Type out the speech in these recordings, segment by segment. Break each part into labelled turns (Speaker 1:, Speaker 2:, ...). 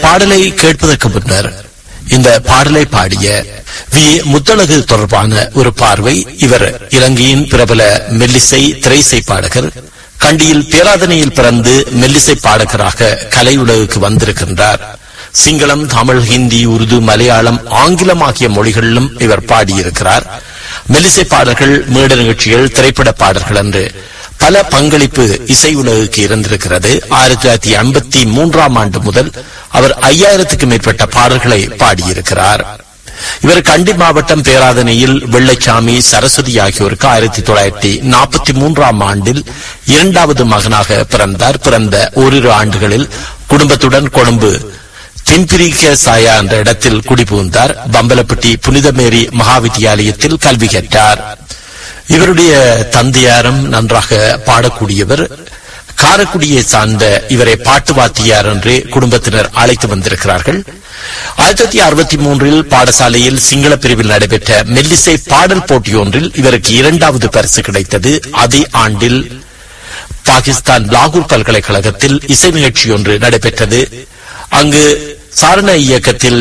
Speaker 1: பாடலை கேட்பதற்கு முன்னர் இந்த பாடலை பாடிய வி முத்தழகு தொடர்பான ஒரு பார்வை இவர் இலங்கையின் பிரபல மெல்லிசை திரைசை பாடகர் கண்டியில் பேராதனையில் பிறந்து மெல்லிசை பாடகராக கலையுலகுக்கு வந்திருக்கின்றார் சிங்களம் தமிழ் ஹிந்தி உருது மலையாளம் ஆங்கிலம் ஆகிய மொழிகளிலும் இவர் பாடியிருக்கிறார் மெல்லிசை பாடல்கள் மேட நிகழ்ச்சிகள் திரைப்பட பாடல்கள் என்று பல பங்களிப்பு இசை உலகுக்கு இருந்திருக்கிறது ஆயிரத்தி தொள்ளாயிரத்தி ஐம்பத்தி மூன்றாம் ஆண்டு முதல் அவர் ஐயாயிரத்துக்கும் மேற்பட்ட பாடல்களை பாடியிருக்கிறார் இவர் கண்டி மாவட்டம் பேராதனையில் வெள்ளைச்சாமி சரஸ்வதி ஆகியோருக்கு ஆயிரத்தி தொள்ளாயிரத்தி நாற்பத்தி மூன்றாம் ஆண்டில் இரண்டாவது மகனாக பிறந்தார் பிறந்த ஓரிரு ஆண்டுகளில் குடும்பத்துடன் கொழும்பு திம்பிரிக்க சாயா என்ற இடத்தில் குடிபுகுந்தார் பம்பலப்பட்டி புனிதமேரி மகாவித்தியாலயத்தில் கல்வி கற்றார் இவருடைய தந்தையாரும் நன்றாக பாடக்கூடியவர் காரக்குடியை சார்ந்த இவரை பாட்டு வாத்தியார் என்று குடும்பத்தினர் அழைத்து வந்திருக்கிறார்கள் ஆயிரத்தி தொள்ளாயிரத்தி அறுபத்தி மூன்றில் பாடசாலையில் சிங்கள பிரிவில் நடைபெற்ற மெல்லிசை பாடல் போட்டியொன்றில் இவருக்கு இரண்டாவது பரிசு கிடைத்தது அதே ஆண்டில் பாகிஸ்தான் லாகூர் பல்கலைக்கழகத்தில் இசை நிகழ்ச்சி ஒன்று நடைபெற்றது அங்கு சாரண இயக்கத்தில்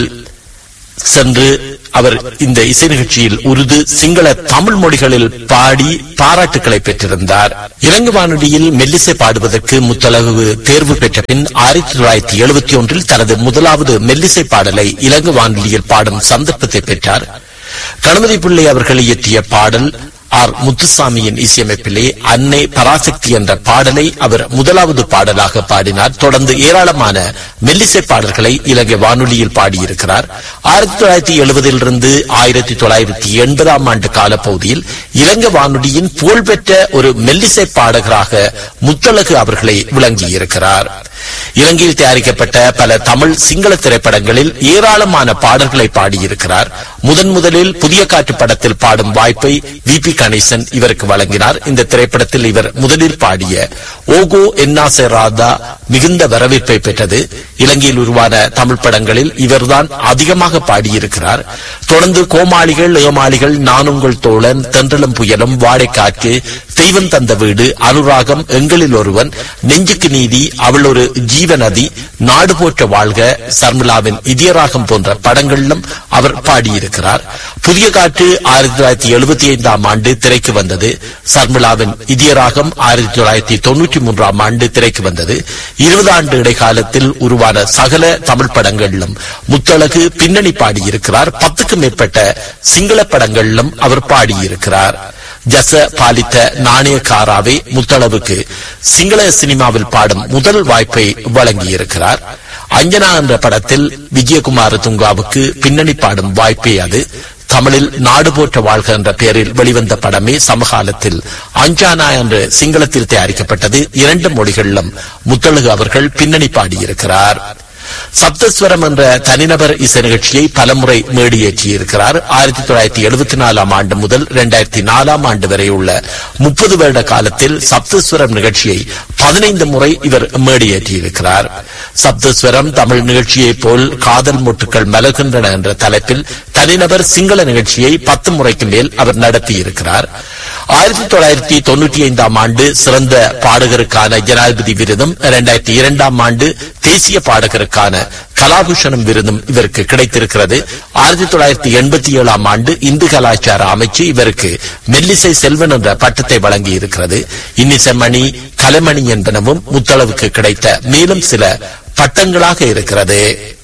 Speaker 1: சென்று அவர் இந்த இசை நிகழ்ச்சியில் உருது சிங்கள தமிழ் மொழிகளில் பாடி பாராட்டுக்களை பெற்றிருந்தார் இலங்கை வானொலியில் மெல்லிசை பாடுவதற்கு முத்தளவு தேர்வு பெற்ற பின் ஆயிரத்தி தொள்ளாயிரத்தி எழுபத்தி ஒன்றில் தனது முதலாவது மெல்லிசை பாடலை இலங்கை வானொலியில் பாடும் சந்தர்ப்பத்தை பெற்றார் கணபதி பிள்ளை அவர்கள் இயற்றிய பாடல் ஆர் முத்துசாமியின் இசையமைப்பிலே அன்னை பராசக்தி என்ற பாடலை அவர் முதலாவது பாடலாக பாடினார் தொடர்ந்து ஏராளமான மெல்லிசை பாடல்களை இலங்கை வானொலியில் பாடியிருக்கிறார் ஆயிரத்தி தொள்ளாயிரத்தி எழுபதிலிருந்து ஆயிரத்தி தொள்ளாயிரத்தி எண்பதாம் ஆண்டு காலப்பகுதியில் இலங்கை வானொலியின் புகழ்பெற்ற ஒரு மெல்லிசை பாடகராக முத்தழகு அவர்களை விளங்கியிருக்கிறார் இலங்கையில் தயாரிக்கப்பட்ட பல தமிழ் சிங்கள திரைப்படங்களில் ஏராளமான பாடல்களை பாடியிருக்கிறார் முதன் முதலில் புதிய காற்று படத்தில் பாடும் வாய்ப்பை வி பி கணேசன் இவருக்கு வழங்கினார் இந்த திரைப்படத்தில் இவர் முதலில் பாடிய ஓகோ என்னாசே ராதா மிகுந்த வரவேற்பை பெற்றது இலங்கையில் உருவான தமிழ் படங்களில் இவர்தான் அதிகமாக பாடியிருக்கிறார் தொடர்ந்து கோமாளிகள் ஏமாளிகள் நானுங்கள் தோழன் தென்றலும் புயலும் வாடைக்காற்று தெய்வம் தந்த வீடு அனுராகம் எங்களில் ஒருவன் நெஞ்சுக்கு நீதி அவள் ஒரு ஜீவநதி நாடு போற்ற வாழ்க சர்மிளாவின் இதயராகம் போன்ற படங்களிலும் அவர் பாடியிருக்கிறார் புதிய காற்று ஆயிரத்தி தொள்ளாயிரத்தி எழுபத்தி ஐந்தாம் ஆண்டு திரைக்கு வந்தது சர்மிளாவின் இதயராகம் ஆயிரத்தி தொள்ளாயிரத்தி தொன்னூற்றி மூன்றாம் ஆண்டு திரைக்கு வந்தது இருபது ஆண்டு இடைக்காலத்தில் உருவான சகல தமிழ் படங்களிலும் முத்தழகு பின்னணி பாடியிருக்கிறார் பத்துக்கும் மேற்பட்ட சிங்கள படங்களிலும் அவர் பாடியிருக்கிறார் ஜச பாலித்த நாணயக்காராவே முத்தளவுக்கு சிங்கள சினிமாவில் பாடும் முதல் வாய்ப்பை வழங்கியிருக்கிறார் அஞ்சனா என்ற படத்தில் விஜயகுமார துங்காவுக்கு பின்னணி பாடும் வாய்ப்பே அது தமிழில் நாடு போற்ற வாழ்க என்ற பெயரில் வெளிவந்த படமே சமகாலத்தில் அஞ்சானா என்று சிங்களத்தில் தயாரிக்கப்பட்டது இரண்டு மொழிகளிலும் முத்தழகு அவர்கள் பின்னணி பாடியிருக்கிறார் சப்தஸ்வரம் என்ற தனிநபர் இசை நிகழ்ச்சியை பலமுறை மேடியேற்றியிருக்கிறார் ஆயிரத்தி தொள்ளாயிரத்தி எழுபத்தி நாலாம் ஆண்டு முதல் இரண்டாயிரத்தி நாலாம் ஆண்டு வரை உள்ள முப்பது வருட காலத்தில் சப்தஸ்வரம் நிகழ்ச்சியை பதினைந்து முறை இவர் மேடியேற்றியிருக்கிறார் சப்தஸ்வரம் தமிழ் நிகழ்ச்சியைப் போல் காதல் மொட்டுக்கள் மலர்கின்றன என்ற தலைப்பில் தனிநபர் சிங்கள நிகழ்ச்சியை பத்து முறைக்கு மேல் அவர் நடத்தியிருக்கிறார் ஆயிரத்தி தொள்ளாயிரத்தி தொன்னூற்றி ஐந்தாம் ஆண்டு சிறந்த பாடகருக்கான ஜனாதிபதி விருதும் இரண்டாயிரத்தி இரண்டாம் ஆண்டு தேசிய பாடகருக்கான கலாபூஷணம் விருதும் இவருக்கு கிடைத்திருக்கிறது ஆயிரத்தி தொள்ளாயிரத்தி எண்பத்தி ஏழாம் ஆண்டு இந்து கலாச்சார அமைச்சு இவருக்கு மெல்லிசை செல்வன் என்ற பட்டத்தை வழங்கி இருக்கிறது இன்னிசமணி கலைமணி என்பனவும் முத்தளவுக்கு கிடைத்த மேலும் சில பட்டங்களாக இருக்கிறது